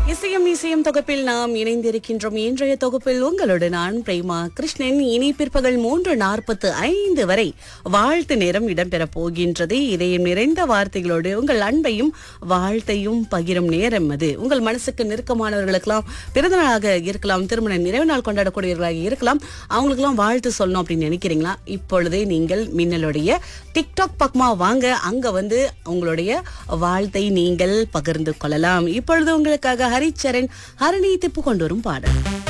இசையும் இசையும் தொகுப்பில் நாம் இணைந்திருக்கின்றோம் இன்றைய தொகுப்பில் உங்களோடு நான் பிரேமா கிருஷ்ணன் இனி பிற்பகல் மூன்று நாற்பத்து ஐந்து வரை வாழ்த்து நேரம் இடம்பெறப் போகின்றது இதயம் நிறைந்த வார்த்தைகளோடு உங்கள் அன்பையும் வாழ்த்தையும் பகிரும் நேரம் அது உங்கள் மனசுக்கு நெருக்கமானவர்களுக்கெல்லாம் பிறந்தநாளாக இருக்கலாம் திருமண நிறைவு நாள் கொண்டாடக்கூடியவர்களாக இருக்கலாம் அவங்களுக்கெல்லாம் வாழ்த்து சொல்லணும் அப்படின்னு நினைக்கிறீங்களா இப்பொழுதே நீங்கள் மின்னலுடைய டிக்டாக் பக்கமா வாங்க அங்க வந்து உங்களுடைய வாழ்த்தை நீங்கள் பகிர்ந்து கொள்ளலாம் இப்பொழுது உங்களுக்காக ஹரிச்சரன் ஹரணி திப்பு கொண்டு வரும் பாடல்